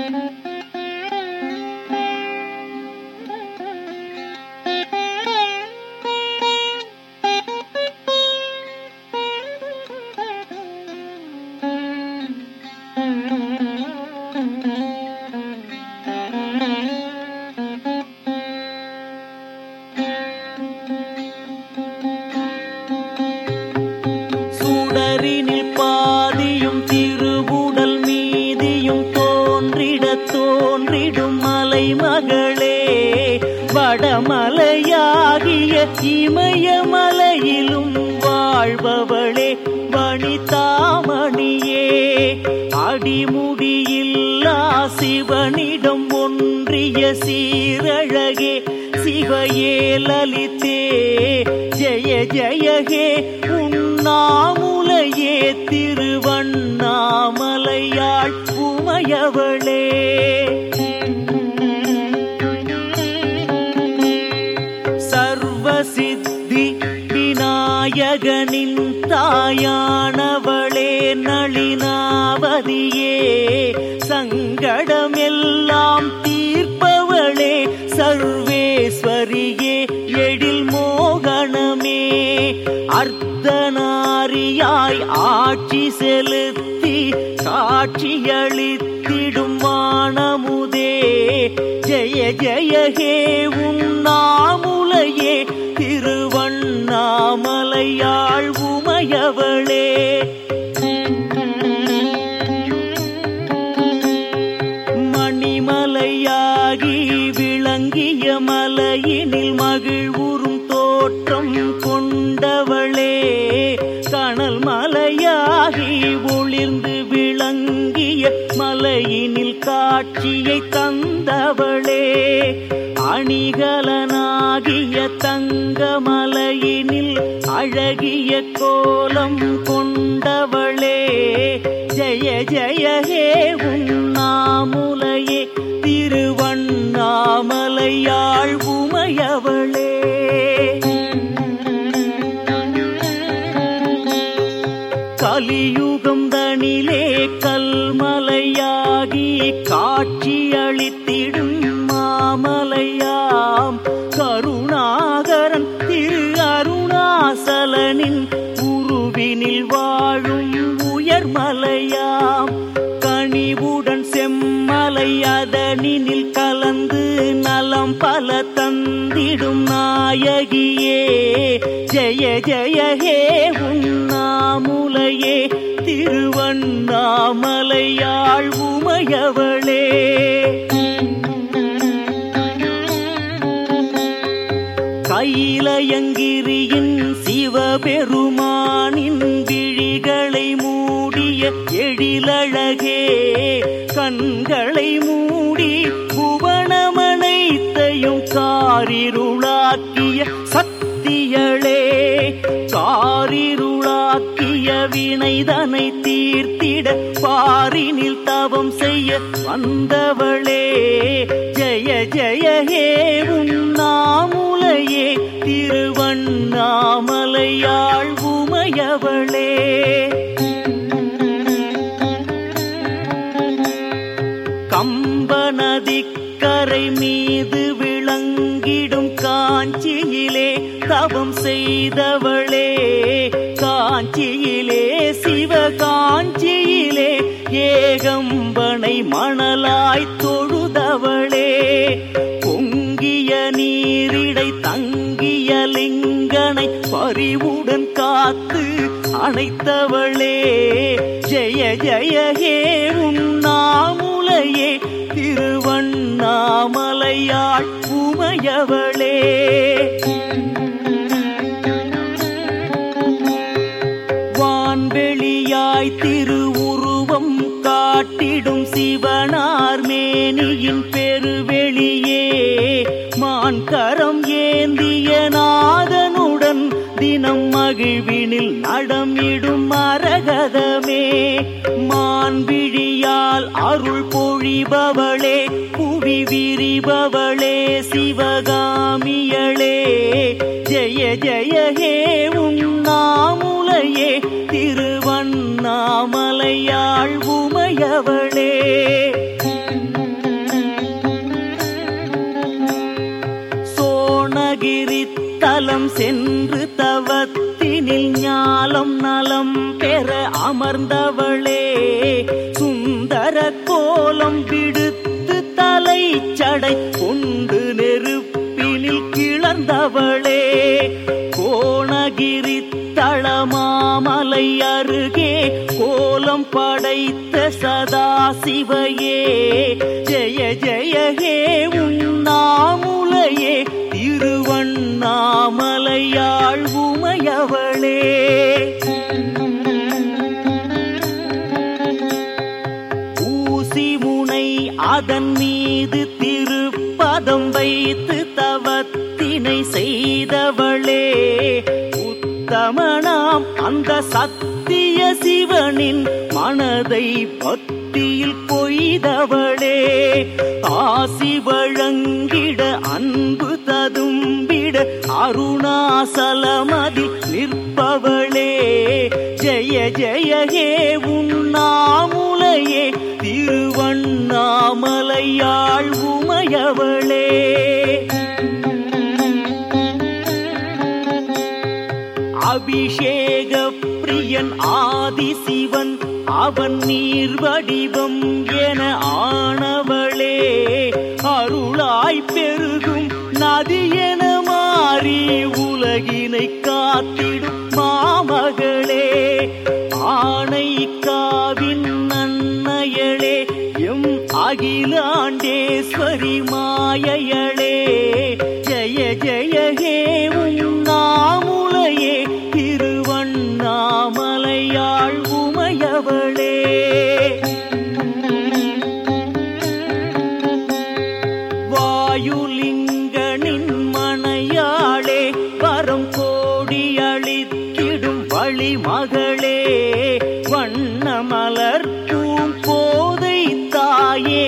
சுடரினில் பாதியும் திருவுடல் மீதியும் தோன்றிட தோன்றிடும் மலைமகளே வடமலையாகிய இமயமலையிலும் வாழ்பவளே வனிதாமணியே அடிமுடியில்லா சிவனிடம் ஒன்றிய சீரழகே சிவையே லலிதே ஜெய ஜெயகே உண்ணாமுலையே திருவண்ணாமலையாள் உமையவளே சர்வசித்தி விநாயகனின் தாயானவளே நளினாவதியே சங்கடமெல்லாம் தீர்ப்பவளே சர்வேஸ்வரியே எழில் மோகனமே அர்த்தநாரியாய் ஆட்சி செலுத்தி காட்சியளித்திடும் வானமுதே ஜெய ஜெய ஹே உண்ணாமுலையே திருவண்ணாமலையாள் உமையவளே மணிமலையாகி விளங்கிய மலையினில் மகிழ்வுறும் தோற்றம் கொண்டவளே கணல் மலையாகி ஒளிர்ந்து விளங்கிய மலையினில் காட்சியை தந்தவளே அணிகலனாகிய தங்க மலையினில் அழகிய கோலம் கொண்டவளே ஜெய ஜெய ஹே உண்ணாமுலையே திருவண்ணாமலையாள் உமையவளே கலியுகம் தனிலே கல்மலையாகி காட்சியளித்திடும் மாமலையாம் கருணாகரன் திரு அருணாசலனின் உருவினில் வாழும் உயர்மலையாம் கனிவுடன் செம்மலை அதனினில் கலந்து நலம் பல தந்திடும் நாயகியே ஜெய ஜெய ஹே உண்ணாமுலையே திருவண்ணாமலையாள் உமையவளே கைலயங்கிரியின் சிவபெருமானின் விழிகளை மூடிய எழிலழகே கண்களை மூடி புவனமனைத்தையும் காரிருளாக்கிய சக்தியளே காரிருளாக்கிய வினைதனை தீர்த்திட பாரினில் தவம் செய்ய வந்தவளே ஜெய ஜெய ஹே உண்ணாமுலையே திருவண்ணாமலையாள் உமையவளே கம்பநதிக்கரை மீது விளங்கிடும் காஞ்சியிலே தவம் செய்தவளே காஞ்சியிலே சிவகாஞ்சியிலே ஏகம்பனை மணலாய் தொழுதவளே பொங்கிய நீரிடை தங்கிய லிங்கனை பறிவுடன் காத்து அணைத்தவளே ஜெய ஜெய ஹே உண்ணாமுலையே திருவண்ணாமலையாள் உமையவளே வான்வெளியாய் திருவுருவம் காட்டிடும் சிவனார் மேனியின் பெருவெளியே மான்கரம் ஏந்திய நாதனுடன் தினம் மகிழ்வினில் நடமிடும் மரகதமே மான்விழியால் அருள் பொழிபவளே புவி விரிபவளே சிவகாமியளே ஜெய ஜெய ஹே உண்ணாமுலையே திருவண்ணாமலையாள் உமையவளே சென்று தவத்தினில் ஞாலம் நலம் பெற அமர்ந்தவளே சுந்தர கோலம் விடுத்து தலை சடை கொண்டு நெருப்பினில் கிளர்ந்தவளே கோணகிரி தளமாமலை அருகே கோலம் படைத்த சதாசிவையே ஜெய ஜெய ஹே உண்ணாமுலையே திருவண்ணாமலையாள் உமையவளே ஊசி முனை அதன் மீது திருப்பதம் வைத்து தவத்தினை செய்தவளே உத்தமனாம் அந்த சத்திய சிவனின் மனதை பக்தியில் கொய்தவளே ஆசி வழங்கிட அன்பு ததும்பிட அருணாசலமதி நிற்பவளே ஜெய ஜெய ஹே உண்ணாமுலையே திருவண்ணாமலையாள் உமையவளே அபிஷேக பிரியன் ஆதிசிவன் அவன் நீர் வடிவம் என ஆனவளே அருளாய் பெருகும் நதி என மாறி உலகினை காத்திடும் மாமகளே ஆனைக்காவின் நன்மையளே எம் அகிலாண்டேஸ்வரி மாயையளே ஜெய ஜெய ஹே உண்ணாமுலையே திருவண்ணாமலையாள் உமையவளே வாயுலிங்கனின் மனையாளே வரம் கோடி அளித்திடும் வழிமகளே வண்ணமலர் பூங்கோதை தாயே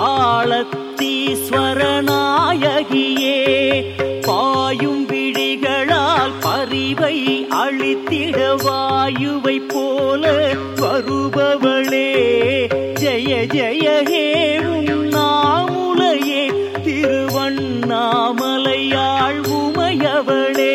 காலத்தீஸ்வரநாயகியே பாயும் விழிகளால் பரிவை அழித்திட வாயுவை போல வருபவளே ஜெய ஜெய ஹே உண்ணாமுலையே திருவண்ணாமலையாள் உமையவளே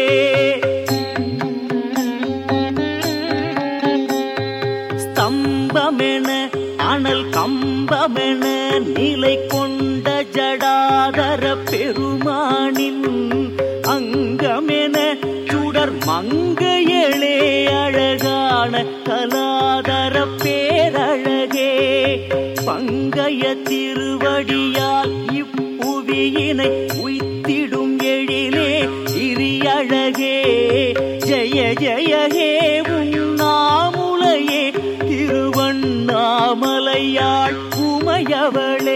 ஸ்தம்பமென அனல் கம்பமென நிலை கொண்ட ஜடாதர பெருமானின் அங்கமென சுடர் மங்கையளே அழகான கலாதர பேரழகே பங்கைய திருவடியால் இப்புவியினை உய்த்திடும் எழிலே இரியழகே ஜெய ஜெய ஹே உண்ணாமுலையே திருவண்ணாமலையாள் உமையவளே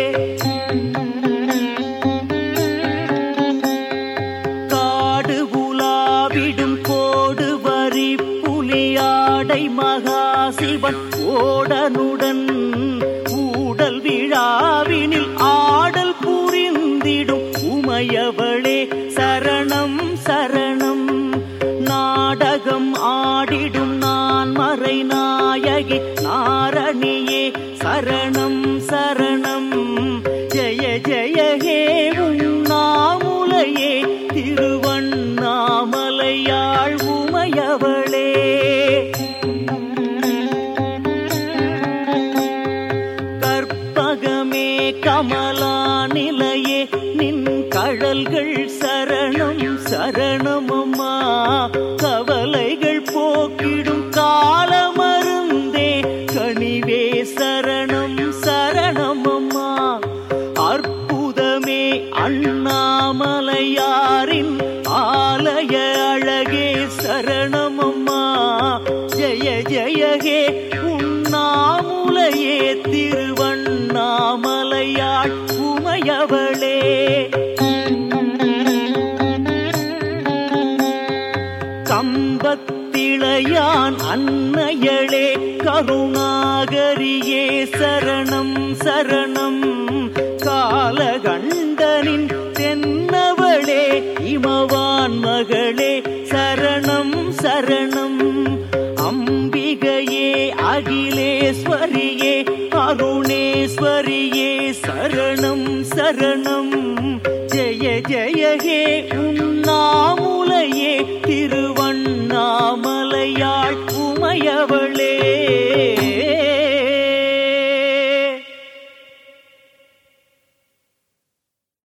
காடு உலாவிடும் கோடு வரி புலியாடை மகாசிவன் ஓடனுடன் ஊடல் விழாவினில் ஆடல் புரிந்திடும் உமையவளே சரணம் சரணம் நாடகம் ஆடிடும் நான் மறை நாயகி நாரணியே சரணம் சரணம் ஜெய ஜெய ஹே உண்ணாமுலையே திருவண்ணாமலையாள் உமையவளே கற்பகமே கமலா நிலையே நின் கழல்கள் சரணம் சரணமம்மா கவலைகள் போக்கிடும் காலமருந்தே கனிவே சரணம் சரணமம்மா அற்புதமே அண்ணாமலையாரின் ஆலய அழகே சரணமம்மா ஜெய ஜெய ஹே உண்ணாமுலையே திருவண்ணாமலையாள் உமையவளே கம்பத்திளையான் அன்னையளே கருணாகரியே சரணம் சரணம் காலகண்டனின் தென்னவளே இமவான் மகளே சரணம் சரணம் அம்பிகையே அகிலேஸ்வரியே அருணேஸ்வரியே சரணம் சரணம் ஜெய ஜெய ஜெய ஹே உண்ணாமுலையே திருவா